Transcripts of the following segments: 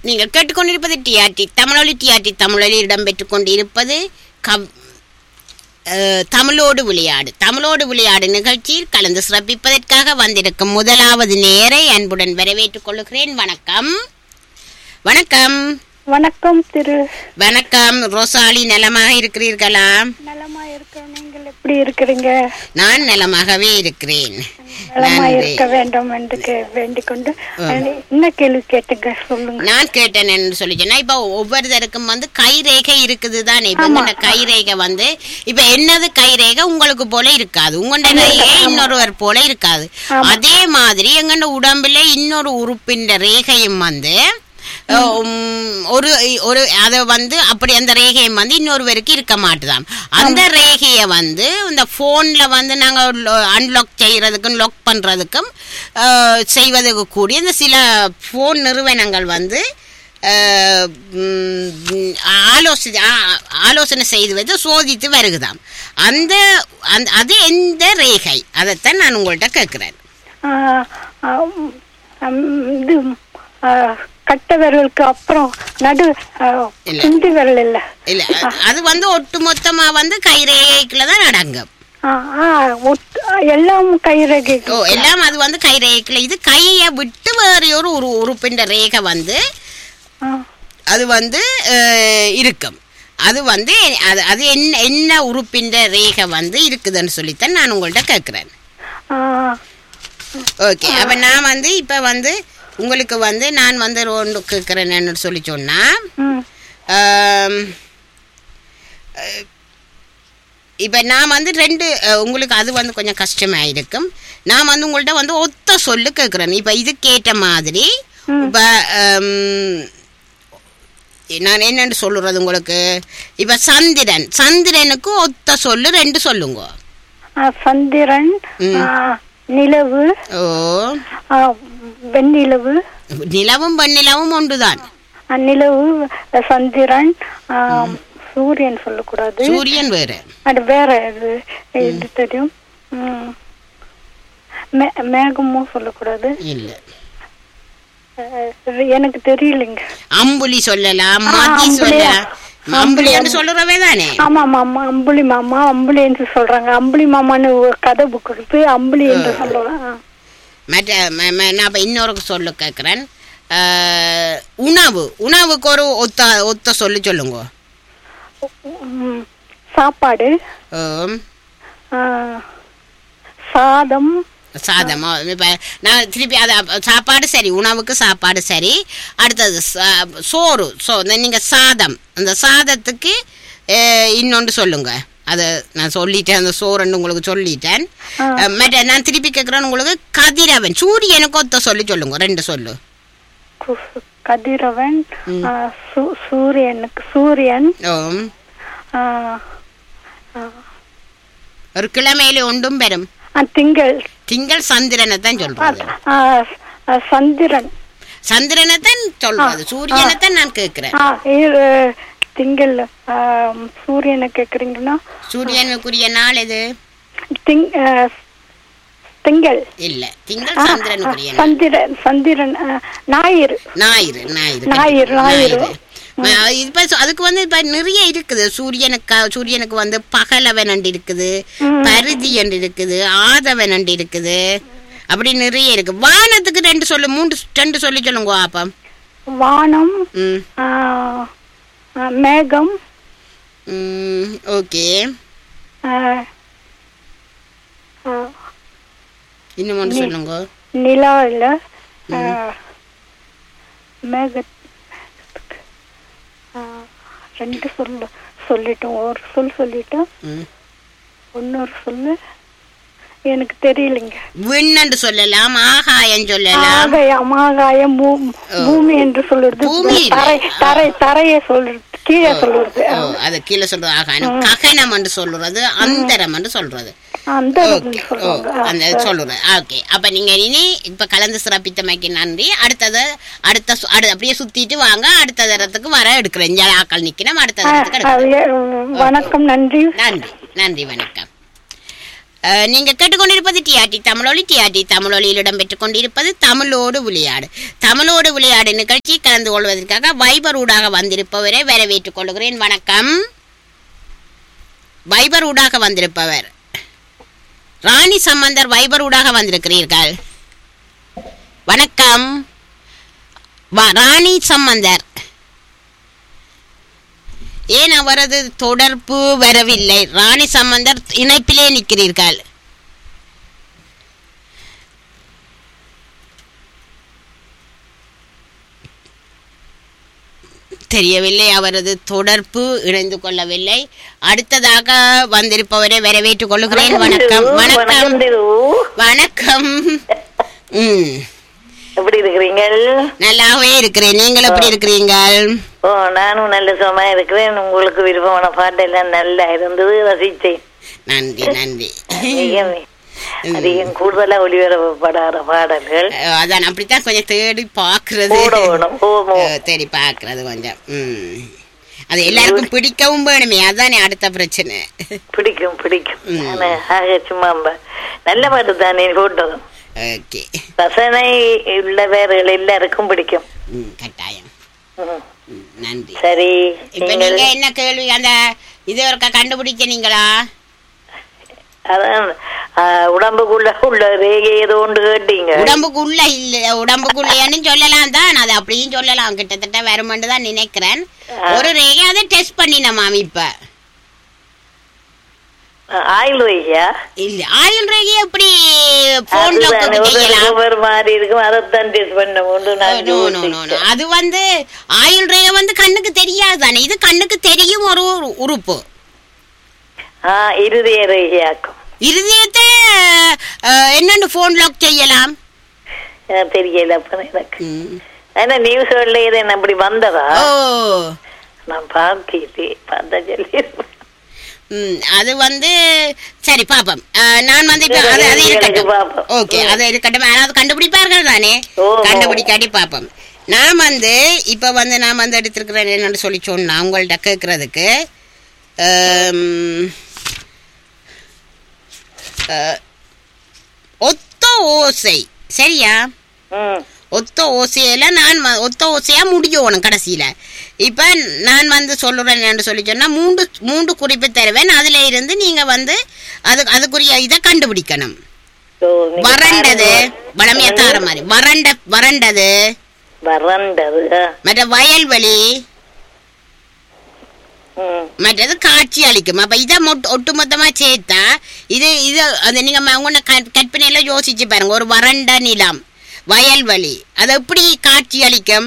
நீங்கள் கேட்டுக்கொண்டிருப்பது டிஆர்டி தமிழொலி டிஆர்டி தமிழொலி இடம்பெற்றுக் கொண்டிருப்பது கவ் அஹ், தமிழோடு விளையாடு தமிழோடு விளையாடு நிகழ்ச்சியில் கலந்து சிறப்பிப்பதற்காக வந்திருக்கும் முதலாவது நேரை அன்புடன் வரவேற்றுக் கொள்கிறேன் வணக்கம் வணக்கம் வணக்கம் திரு வணக்கம் ரோசாலி நலமாக இருக்கிறீர்களா நலமா இருக்க நீங்கள் எப்படி இருக்கிறீங்க நான் நலமாகவே இருக்கிறேன் நலமா நன்றி இருக்க வேண்டும் என்று கே- வேண்டிக் கொண்டு என்ன கேள்வி கேட்டுங்க சொல்லுங்க நான் கேட்டேன் என்று சொல்லி சொன்னா இப்ப ஒவ்வொருத்தருக்கும் வந்து கைரேகை இருக்குது தானே இப்ப இந்த கைரேகை வந்து இப்ப என்னது கைரேகை உங்களுக்கு போல இருக்காது உங்களோட ரேகை இன்னொருவர் போல இருக்காது அதே மாதிரி எங்கண்ட உடம்புல இன்னொரு உறுப்பின் ரேகையும் வந்து உம், ஒரு ஒரு அதை வந்து அப்படி அந்த ரேகையும் வந்து இன்னொருவருக்கு இருக்க மாட்டுதாம் அந்த ரேகையை வந்து இந்த போன்ல வந்து நாங்க அன்லாக் செய்யறதுக்கும் லாக் பண்றதுக்கும் அஹ், செய்வதற்கு கூடிய இந்த சில போன் நிறுவனங்கள் வந்து அஹ், உம், ஆலோசனை ஆ- ஆலோசனை செய்து வந்து சோதித்து வருகுதாம் அந்த அந்த அது எந்த ரேகை அதைத்தான் நான் உங்கள்கிட்ட கேட்கிறேன் ஆ, ஆ, உம், உம், இது ஆ, கட்டை விரலுக்கு அப்புறம் நடு ஆ, இல்ல. சுண்டி விரல் இல்ல இல்ல அ- அது வந்து ஒட்டுமொத்தமா வந்து கைரேகைக்குள்ள தான் அடங்கும் ஆ, ஆ, ஒட்- எல்லாம் கைரேகை ஓ எல்லாம் அது வந்து கை ரேகைக்குள்ள இது கையை விட்டு வேற ஒரு உரு உறுப்பின் ரேகை வந்து ஆ, அது வந்து அஹ், இருக்கும் அது வந்து அது அது என்ன என்ன உறுப்பின் ரேகை வந்து இருக்குதுன்னு சொல்லித்தான் நான் உங்கள்கிட்ட கேட்குறேன் ஆ, ஓகே அப்போ நான் வந்து இப்போ வந்து உங்களுக்கு வந்து நான் வந்து ஒன்று கேட்குறேன்னு சொல்லி சொன்னால் ம், இப்போ நான் வந்து ரெண்டு அஹ், உங்களுக்கு அது வந்து கொஞ்சம் கஷ்டமாக இருக்கும் நான் வந்து உங்கள்கிட்ட வந்து ஒத்த சொல்லு கேட்குறேன் இப்போ இதுக்கேற்ற மாதிரி இப்போ நான் என்னன்னு சொல்லுறது உங்களுக்கு இப்போ சந்திரன் சந்திரனுக்கு ஒத்த சொல்லு ரெண்டு சொல்லுங்க ஆ, சந்திரன் ஆ, நிலவு ஓ ஆ, வெண்ணிலவு நிலவும் பெண்ணிலவும் ஒன்றுதான் ஆ, நிலவு சந்திரன் ஆ, சூரியன் சொல்லக்கூடாது சூரியன் வேறு அது வேற இது இது தெரியும் ம். மே- மேகமும் சொல்லக்கூடாது இல்லை அஹ், எனக்கு தெரியலைங்க அம்புலி சொல்லலாம் ஆ, மதி அம்புலியா? சொல்லலாம் அம்புலி என்று சொல்லுறவே தானே ஆமா ஆமா ஆமா அம்புலி மாமா அம்புலி என்று சொல்றாங்க அம்புலி மாமான்னு ஒரு கதை புக் இருக்கு அம்புலி என்று சொல்லுவாங்க மற்ற ம- ம- நான் இப்போ இன்னொரு சொல்லு கேட்குறேன் உணவு உணவுக்கு ஒரு ஒத்த ஒத்த சொல்லு சொல்லுங்க ம், சாப்பாடு ஆம். ஆ, சாதம் சாதம் இப்போ நான் திருப்பி அதை சாப்பாடு சரி உணவுக்கு சாப்பாடு சரி அடுத்தது சா- சோறு சோ நீங்கள் சாதம் அந்த சாதத்துக்கு அஹ், இன்னொன்று சொல்லுங்க அதை நான் சொல்லிட்டேன் அந்த சோறுன்னு உங்களுக்கு சொல்லிட்டேன் அஹ், மற்ற நான் திருப்பி கேட்குறேன் உங்களுக்கு கதிரவன் சூரியனுக்கு ஒத்த சொல்லி சொல்லுங்க ரெண்டு சொல்லு கு- கதிரவன் ஆ, சூ- சூரியனுக்கு சூரியன் ஓம் ஆ, ஆ, ஒரு கிழமையில ஒன்றும் பெறும் ஆ, திங்கள் திங்கள் சந்திரனை தான் சொல்றது ஆ, ஆ, சந்திரன் சந்திரனை தான் சொல்றது சூரியனை தான் நான் கேட்கிறேன் ஆ, இது, திங்கள் ஆ, சூரியனை கேக்குறீங்கன்னா சூரியனுக்குரிய நாள் எது திங் ஆ, திங்கள் இல்ல திங்கள் ஆ, சந்திரனுக்குரிய நாள் சந்திரன் சந்திரன் ஆ, ஞாயிறு ஞாயிறு ஞாயிறு ஞாயிறு, ஞாயிறு. ம- இப்ப சொ- அதுக்கு வந்து இப்ப நிறைய இருக்குது சூரியனுக்கு சூரியனுக்கு வந்து பகலவன் அண்டு இருக்குது பருதி என்று இருக்குது ஆதவன் அண்டு இருக்குது அப்படி நிறைய இருக்கு வானத்துக்கு ரெண்டு சொல்லு மூன்று ரெண்டு சொல்லி சொல்லுங்க அப்ப வானம் ம் ஆ, ஆ, மேகம் ம் ஓகே ஆ, ஆ, இன்னும் ஒன்று சொல்லுங்க நிலா இல்ல ஆ, மேக ஆ, ரெண்டு சொல்லு சொல்லிட்டோம் ஒரு சொல் சொல்லிட்டோம் ம் இன்னொரு சொல்லு எனக்கு தெரியலைங்க விண்ணன்று சொல்லலாம் ஆகாயம் சொல்லலாம் ஆகாயம் ஆகாயம் பூ- பூமி என்று சொல்லுறது பூமி இல்ல. தரை தரை தரையை சொல்றது கீழே சொல்லுறது ஓ அது கீழே சொல்றது ஆகாயம் ககனம் என்று சொல்றது அந்தரம் என்று சொல்றது அந்த ஓகே ஓ சொல்லுவாங்க அந்த சொல்லுறது ஓகே அப்ப நீங்க இனி இப்ப கலந்து சிறப்பித்தமைக்கு நன்றி அடுத்தது அடுத்த சு- அடு அப்படியே சுத்திட்டு வாங்க அடுத்த தரத்துக்கு வர எடுக்கிறேன் இங்க ஆக்கள் நிக்கணும் அடுத்த தரத்துக்கு ஆ, எடுக்கிறேன் ஏ, வணக்கம் நன்றி நன்றி நன்றி வணக்கம் அஹ், நீங்க கேட்டுக்கொண்டிருப்பது டிஆர்டி தமிழொலி டிஆர்டி தமிழொலியில் இடம்பெற்றுக் கொண்டிருப்பது தமிழோடு விளையாடு தமிழோடு விளையாடு நிகழ்ச்சி கலந்து கொள்வதற்காக வைபர் ஊடாக வந்திருப்பவரை வரவேற்றுக் கொள்கிறேன் வணக்கம் வைபர் ஊடாக வந்திருப்பவர் ராணி சம்பந்தர் வைபர் ஊடாக வந்திருக்கிறீர்கள் வணக்கம் வ- ராணி சம்பந்தர் ஏன் அவரது தொடர்பு வரவில்லை ராணி சம்பந்தர் இணைப்பிலே நிற்கிறீர்கள் தெரியவில்லை அவரது தொடர்பு இணைந்து கொள்ளவில்லை அடுத்ததாக வந்திருப்பவரை வரவேற்றுக் கொள்கிறேன் வணக்கம் வணக்கம் திரு. வணக்கம் ம் எப்படி இருக்கிறீங்கள் நல்லாவே இருக்கிறேன் நீங்கள் எப்படி இருக்கிறீங்கள் ஓ நானும் நல்ல சுகமா இருக்கிறேன் உங்களுக்கு விருப்பமான பாட்டெல்லாம் நல்லா இருந்தது ரசித்தேன் நன்றி நன்றி அதிகம் அதிகம் கூடுதலா ஒளிபரப்படாத பாடல்கள் அஹ் அதான் அப்படித்தான் கொஞ்சம் தேடி பாக்குறது கூட வேணும் ஓமோ அஹ் தேடி பாக்குறது கொஞ்சம் ம் அது எல்லாருக்கும் பிடிக்கவும் வேணுமே அதானே அடுத்த பிரச்சனை பிடிக்கும் பிடிக்கும் ம். ஆனா, ஆக சும்மா ப- நல்ல பாட்டு தானே போட்டதும் ஓகே ரசனை உள்ளவர்கள் எல்லாருக்கும் பிடிக்கும் ம் கட்டாயம் ம். ம், நன்றி சரி இப்ப நீங்கள் நீங்க என்ன கேள்வி அந்த இது ஒருக்கா கண்டுபிடிக்க நீங்களா அதான் ஆ, உடம்புக்குள்ள உள்ள ரேகை ஏதோ ஒன்று கேட்டீங்க உடம்புக்குள்ள இல்ல உடம்புக்குள்ளேன்னு சொல்லலாம் தான் அது அப்படியும் சொல்லலாம் கிட்டத்தட்ட வருமென்று தான் நினைக்கிறேன் ஒரு ரேகை அதை டெஸ்ட் பண்ணினமாம் இப்ப ஆ, ஆயுள் ரேகையா இல்ல ஆயுள் ரேகை எப்படி போன்ல அதுதானே, ஒரு செய்யலாம் ரூபர் மாதிரி இருக்கும் அதைத்தான் டெஸ்ட் பண்ண ஒன்று நான் No, no, no, no. அது வந்து ஆயுள் ரேகை வந்து கண்ணுக்கு தெரியாது தானே இது கண்ணுக்கு தெரியும் ஒரு உரு- உறுப்பு ஆ இருதய ரேகையாக்கும் இருதயத்தை அஹ், என்னன்னு போன் லாக் செய்யலாம் ஆ, தெரியல அப்ப எனக்கு ம். ஆனா நியூஸ்ல இது என்ன அப்படி வந்ததா ஓ நான் பார்க்கல பார்த்தா சொல்லி ம், அது வந்து சரி பாப்போம் அஹ், நான் வந்து இப்ப அது அது எனக்கு இருக்கட்டும் பாப்போம். ஓகே அது இருக்கட்டும் அதாவது கண்டுபிடிப்பார்கள் தானே ஓ. கண்டுபிடிக்காட்டி பாப்போம் நான் வந்து இப்ப வந்து நான் வந்து எடுத்திருக்கிறேன் என்னன்னு சொல்லி சொன்னா உங்கள்ட்ட கேட்கறதுக்கு அம், அஹ், ஒத்த ஓசை சரியா ம் ஒத்த ஓசையில நான் வ- ஒத்த ஓசையா முடியணும் கடைசியில இப்ப நான் வந்து சொல்லுறேன் என்று சொல்லி சொன்னா மூன்று மூன்று குறிப்பு தருவேன் அதுல இருந்து நீங்க வந்து அது அதுக்குரிய இதை கண்டுபிடிக்கணும் ஓ, நீங்க வறண்டது பாருங்க. வளமையா தார மாதிரி வறண்ட வறண்டது வறண்டது ஆ. மற்ற வயல்வெளி ம் மற்றது காட்சி அளிக்கும் அப்ப இதை மொட் ஒட்டுமொத்தமா சேர்த்தா இது இது அது நீங்க ம- உங்க க- கற்பனையில யோசிச்சு பாருங்க ஒரு வறண்ட நிலம் வயல்வெளி அது எப்படி காட்சி அளிக்கும்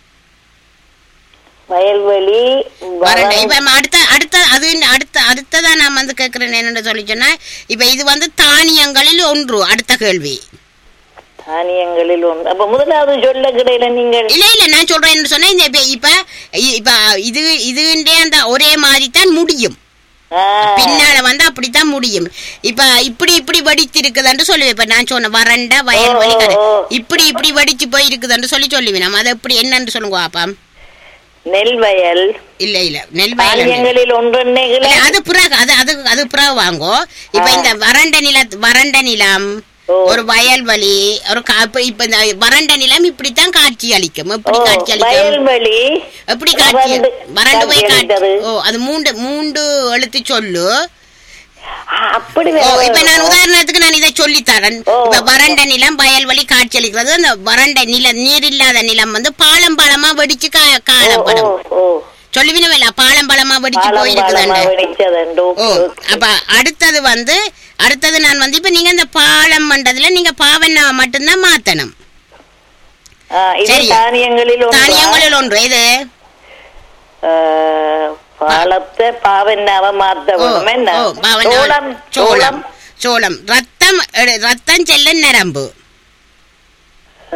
வயல்வெளி வரண்ட வறண்ட- இப்ப நம்ம அடுத்த அடுத்த அது அடுத்த அடுத்ததா நான் வந்து கேட்கிறேன் என்னன்னு சொல்லி சொன்னா இப்ப இது வந்து தானியங்களில் ஒன்று அடுத்த கேள்வி தானியங்களில் ஒன்று அப்ப முதலாவது சொல்ல கிடையில நீங்கள் இல்ல இல்ல நான் சொல்றேன் என்ன சொன்னா இந்த இப்ப இப்ப இ- இப்ப இது இதுன்றே அந்த ஒரே மாதிரி தான் முடியும் ஆ, பின்னால வந்து அப்படித்தான் முடியும் இப்ப இப்படி இப்படி வெடித்து இருக்குதுன்னு சொல்லுவேன் இப்ப நான் சொன்ன வறண்ட வயல்வெளி கடை ஓ, ஓ. இப்படி இப்படி வெடிச்சு போய் இருக்குதுன்னு சொல்லி சொல்லுவேன் நம்ம அதை எப்படி என்னன்னு சொல்லுங்க பாப்பா நெல் வயல் இல்ல இல்ல நெல் வயல் இல்ல. தானியங்களில் ஒன்றெண்ணெய் இல்ல, அது பிறகு அது அது அது பிறகு வாங்கோ இப்ப இந்த வறண்ட நில வறண்ட நிலம் ஓ. ஒரு வயல்வெளி ஒரு கா- இப்ப இப்ப இந்த வறண்ட நிலம் இப்படித்தான் காட்சி அளிக்கும் எப்படி காட்சி அளிக்கும் வயல்வெளி எப்படி காட்சி வறண்டு வறண்டு போய் காட்சி காட்சி அளித்தது. ஓ அது மூன்று மூன்று எழுத்து சொல்லு ஆ, அப்படி ஓ வேற இப்ப நான் இருக்கும். உதாரணத்துக்கு நான் இதை சொல்லித்தரேன் ஓ. இப்ப வறண்ட நிலம் வயல்வெளி காட்சி அளிக்கிறது அந்த வறண்ட நில நீர் இல்லாத நிலம் வந்து பாலம் பாலமா வெடிச்சு கா- ஓ, காணப்படும் ஓ, ஓ. சொல்லுவினவில்ல பாலம் பாலமா வெடிச்சு பாலம் போயிருக்குதாண்ட பாலமா வெடிச்சதுண்டு. ஓ ஓகே, ஓகே. அப்ப அடுத்தது வந்து அடுத்தது நான் வந்து இப்ப நீங்க இந்த பாலம் பண்றதுல நீங்க பாவண்ணா மட்டும்தான் மாத்தணும் ஆ, இது சரி. தானியங்களில் ஒன்றா? தானியங்களில் ஒன்று இது ஆ, பாலத்தை பாவன்னாவ மாத்த ஓ, வேணும் என்ன ஓ, பாவண்ணா. சோளம் சோளம் சோளம் ரத்தம் எடு- ரத்தம் செல்ல நரம்பு ஆ,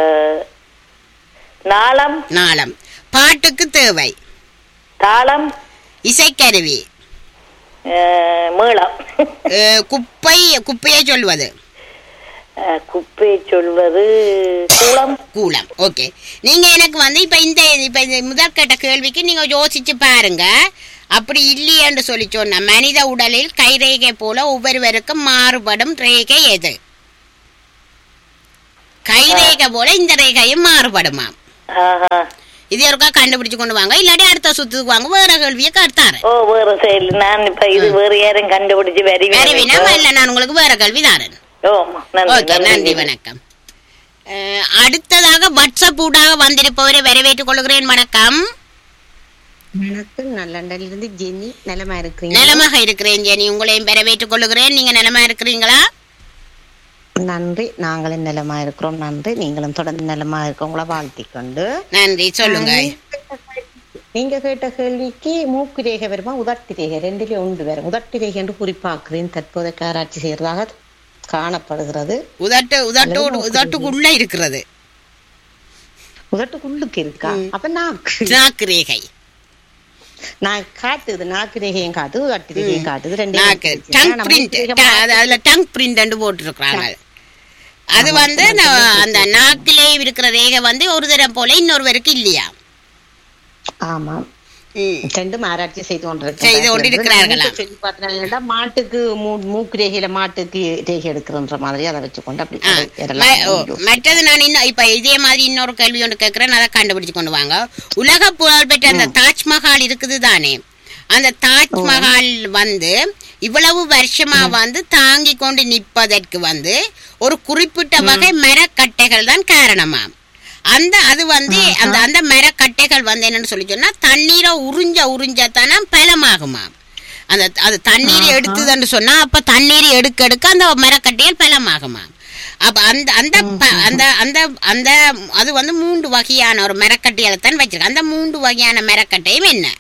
நாளம் நாளம் பாட்டுக்கு தேவை தாளம் இசைக்கருவி ஆ, மேளம் அஹ், குப்பை குப்பையை சொல்வது ஆ, குப்பை சொல்வது கூளம் கூலம் ஓகே நீங்க எனக்கு வந்து இப்ப இந்த இப்ப இந்த முதல் கேட்ட கேள்விக்கு நீங்க யோசிச்சு பாருங்க அப்படி இல்லையென்று சொல்லி சொன்ன மனித உடலில் கைரேகை போல ஒவ்வொருவருக்கும் மாறுபடும் ரேகை எது கைரேகை போல இந்த ரேகையும் மாறுபடுமாம் ஆஹா. இது ஒருக்கா கண்டுபிடிச்சு கொண்டு வாங்க இல்லாட்டி அடுத்த சுத்துக்கு வாங்க வேற கேள்வியை கருத்தாரு ஓ வேற செயல் நான் இப்ப இது வேற யாரும் கண்டுபிடிச்சு வரி வேறுவினா இல்ல நான் உங்களுக்கு வேற கேள்வி தாரேன் ஓ நன்றி ஓகே நன்றி நன்றி வணக்கம் அஹ், அடுத்ததாக வாட்ஸ்அப் ஊடாக வந்திருப்பவரை வரவேற்றுக் கொள்கிறேன் வணக்கம் வணக்கம் நான் லண்டன்ல இருந்து ஜெனி நலமா இருக்கிறீங்க நலமாக இருக்கிறேன் ஜெனி உங்களையும் வரவேற்றுக் கொள்கிறேன் நீங்க நலமா இருக்கிறீங்களா நன்றி நாங்களும் நலமா இருக்கிறோம் நன்றி நீங்களும் தொடர்ந்து நலமா இருக்கவங்கள வாழ்த்திக் கொண்டு நன்றி சொல்லுங்க நீங்க கேட்ட கேள்விக்கு மூக்கு ரேகை வருமா உதட்டு ரேகை ரெண்டுலயும் ஒன்று வரும் உதட்டு ரேகை என்று குறிப்பாக்குறேன் தற்போது ஆராய்ச்சி செய்யறதாக காணப்படுகிறது உதட்டு உதட்டு உதட்டுக்குள்ள இருக்கிறது உதட்டுக்குள்ளுக்கு இருக்கா அப்ப நாக்கு நாக்கு ரேகை நான் காட்டுது நாக்கு ரேகையும் காட்டுது உதட்டு ரேகையும் காட்டுது ரெண்டு நாக்கு டங் பிரிண்ட் அதுல டங் பிரிண்ட் போட்டிருக்கிறாங்க அது வந்து நா- அந்த நாக்கிலே இருக்கிற ரேகை வந்து ஒரு தரம் போல இன்னொருவருக்கு இல்லையா ஆமா ம். ரெண்டும் ஆராய்ச்சி செய்து கொண்டிருக்கிறார்கள். செய்து கொண்டிருக்கிறார்களா? மூக்கு சொல்லி பார்த்தீங்கன்னா, மாட்டுக்கு மூ- மூக்கு ரேகையில மாட்டுக்கு ரேகை எடுக்கிறன்ற மாதிரி அதை வச்சுக்கொண்டு அப்படி ஆ, எறலாம். ம- ஓ, மற்றது நான் இன்னும் இப்ப இதே மாதிரி இன்னொரு கேள்வி ஒன்று கேட்கிறேன் அதை கண்டுபிடிச்சு கொண்டு வாங்க உலக புகழ்பெற்ற அந்த தாஜ்மஹால் இருக்குது தானே அந்த தாஜ்மஹால் வந்து இவ்வளவு வருஷமா வந்து தாங்கி கொண்டு நிற்பதற்கு வந்து ஒரு குறிப்பிட்ட வகை மரக்கட்டைகள் தான் காரணமாம் அந்த அது வந்து அந்த அந்த மரக்கட்டைகள் வந்து என்னன்னு சொல்லி சொன்னா தண்ணீரை உறிஞ்ச உறிஞ்சத்தானே பலமாகுமாம் அந்த அது தண்ணீர் எடுத்ததுன்னு சொன்னா அப்ப தண்ணீர் எடுக்க எடுக்க அந்த மரக்கட்டைகள் பலமாகுமாம் அப்ப அந்த அந்த ப- அந்த அந்த அந்த அது வந்து மூன்று வகையான ஒரு மரக்கட்டைகளை தான் வச்சிருக்கு அந்த மூன்று வகையான மரக்கட்டையும் என்ன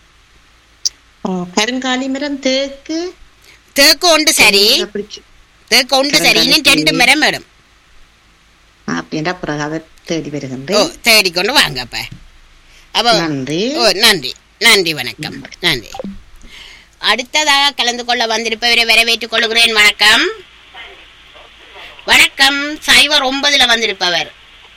ஓ, கருங்காலி மரம் தேக்கு தேக்கு ஒன்று சரி அப்படி தேக்கு ஒன்று சரி இன்னும் ரெண்டு மரம் வேணும் அப்படின்ற பிறகு அதை தேடி ஓ வருகின்றேன் தேடிக்கொண்டு வாங்க அப்ப அப்போ நன்றி ஓ நன்றி நன்றி வணக்கம் நன்றி அடுத்ததாக கலந்து கொள்ள வந்திருப்பவரை வரவேற்றுக் கொள்கிறேன் வணக்கம் வணக்கம் சைவர் ஒன்பதுல வந்திருப்பவர்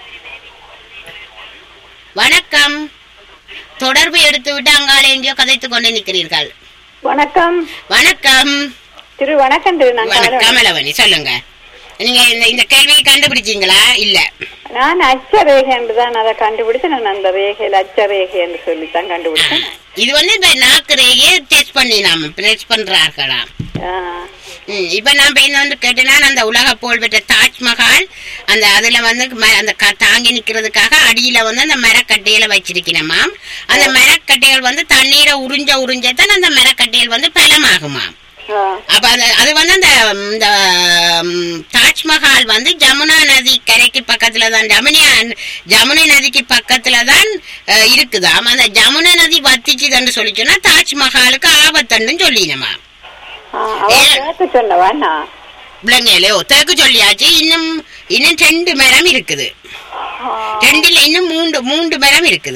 வணக்கம் தொடர்பு எடுத்து விட்டு அங்கால எங்கேயோ கதைத்துக் கொண்டு நிற்கிறீர்கள் வணக்கம் வணக்கம் திரு வணக்கம் திரு நான் வணக்கம் காலம். கமலவணி சொல்லுங்க நீங்க இந்த இந்த கேள்வியை கண்டுபிடிச்சீங்களா இல்ல நான் அச்ச ரேகை என்று தான் அதை கண்டுபிடிச்சேன் நான் அந்த ரேகையில் அச்ச ரேகை என்று சொல்லித்தான் கண்டுபிடிச்சேன் இது வந்து இந்த நாக்கு ரேகையை டெஸ்ட் பண்ணி நாம டெஸ்ட் பண்றார்களாம் ஆ. ம், இப்ப நான் இப்ப என்ன வந்து கேட்டேன்னா அந்த உலக புகழ்பெற்ற தாஜ்மஹால் அந்த அதுல வந்து ம- அந்த க- தாங்கி நிக்கிறதுக்காக அடியில வந்து அந்த மரக்கட்டையில வச்சிருக்கணுமாம் அந்த மரக்கட்டைகள் வந்து தண்ணீரை உறிஞ்ச உறிஞ்சத்தான் அந்த மரக்கட்டைகள் வந்து பலமாகுமாம் ஆ. அப்ப அது அது வந்து அந்த இந்த ம், தாஜ்மஹால் வந்து ஜமுனா நதி கரைக்கு பக்கத்துல தான் ஜமுனியா ஜமுனை நதிக்கு பக்கத்துல தான் அஹ், இருக்குதாம் அந்த ஜமுனா நதி வத்திச்சுதுன்னு சொல்லி சொன்னா தாஜ்மஹாலுக்கு ஆபத்துன்னு சொல்லினமா ஆ, அவ கேட்க சொன்னவா நான் பிள்ளைங்களோ தேக்கு சொல்லியாச்சு இன்னும் இன்னும் ரெண்டு மரம் இருக்குது ரெண்டுல இன்னும் மூன்று மூன்று மரம் இருக்குது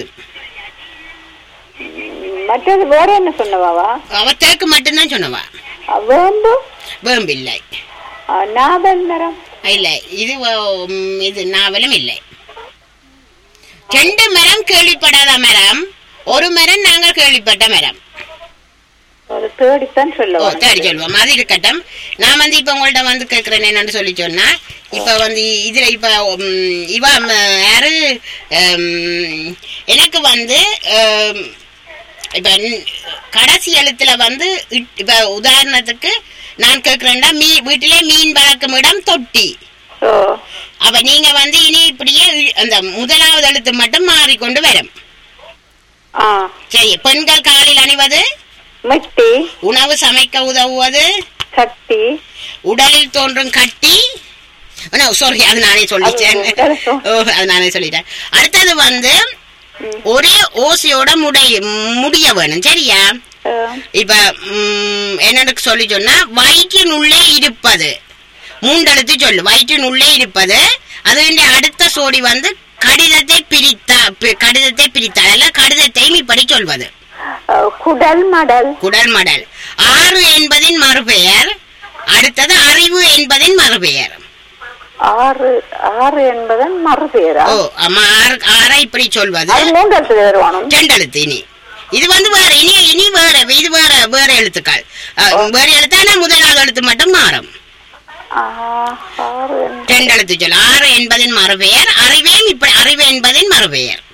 மற்றது வேற என்ன சொன்னவாவா அவ தேக்கு மட்டும்தான் சொன்னவா வேம்பு வேம்பில்லை ஆ, நாவல் மரம் இல்ல இது வ- ம், இது நாவலும் இல்லை ரெண்டு மரம் கேள்விப்படாத மரம் ஒரு மரம் நாங்கள் கேள்விப்பட்ட மரம் ஒரு தேடித்தான் ஓ சொல்லுவா சரி சொல்லுவோம் அது இருக்கட்டும் நான் வந்து இப்ப உங்கள்ட்ட வந்து கேக்குறேன் என்னன்னு சொல்லி சொன்னா இப்ப வந்து இதுல இப்ப ம், இவ ம், யாரு ம், எனக்கு வந்து ம், இப்ப ந- கடைசி எழுத்துல வந்து இட்- இப்ப உதாரணத்துக்கு நான் கேக்குறேன்டா மீ வீட்டிலே மீன் வளர்க்கும் இடம் தொட்டி ஓ அப்ப நீங்க வந்து இனி இப்படியே இ- அந்த முதலாவது எழுத்து மட்டும் மாறிக்கொண்டு வரும் ஆ சரி பெண்கள் காலில் அணிவது மிட்டி உணவு சமைக்க உதவுவது சக்தி உடலில் தோன்றும் கட்டி சாரி அது நானே சொல்லிட்டேன் அது உடல் ஓ அது நானே சொல்லிட்டேன் அடுத்தது வந்து ஒரே ஓசையோட முடைய முடிய வேணும் சரியா ஆ, இப்ப ம், என்னன்னு சொல்லி சொன்னா வயிற்றின் உள்ளே இருப்பது மூன்றெழுத்து சொல்லு வயிற்றின் உள்ளே இருப்பது அது வந்து அடுத்த சோடி வந்து கடிதத்தை பிரித்தா பி- கடிதத்தை பிரித்தால் அல்ல கடிதத்தையும் இப்படி சொல்வது ஆ, குடல் மடல் குடல் மடல் ஆறு என்பதின் மறுபெயர் அடுத்தது அறிவு என்பதின் மறுபெயர் ஆறு ஆறு என்பதன் மறுபெயரா ஓ ஆமா ஆறு ஆறை இப்படி சொல்வது அது மூன்று வருவானும் ரெண்டெழுத்து இனி இது வந்து வேற இனி இனி வேற இது வேற வேற எழுத்துக்கள் அஹ், வேற எழுத்தானா முதலாவது எழுத்து மட்டும் மாறும் ஆ, ஆறு ரெண்டு எழுத்து சொல் ஆறு என்பதின் மறுபெயர் அறிவேன் இப்ப அறிவு என்பதின் மறுபெயர்